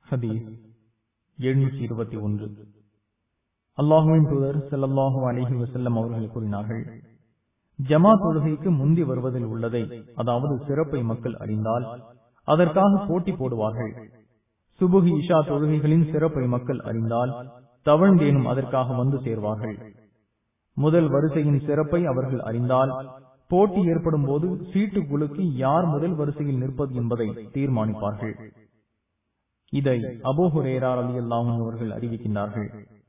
ஹதீஸ் எழுநூற்றி இருபத்தி ஒன்று அல்லாஹுவின் தூதர் செல்லல்லாஹு அலிஹி வசல்லம் அவர்கள் கூறினார்கள் ஜமா தொழுகைக்கு முந்தி வருவதில் உள்ளதை அதாவது சிறப்பை மக்கள் அறிந்தால் அதற்காக போட்டி போடுவார்கள் சுபுகி இஷா தொழுகைகளின் சிறப்பை மக்கள் அறிந்தால் தவழ்ந்தேனும் அதற்காக வந்து சேர்வார்கள் முதல் வரிசையின் சிறப்பை அவர்கள் அறிந்தால் போட்டி ஏற்படும் போது சீட்டு குலுக்கி யார் முதல் வரிசையில் நிற்பது என்பதை தீர்மானிப்பார்கள் இதை அபோஹுரேரா அலி அல்லாஹும் அவர்கள் அறிவிக்கின்றார்கள்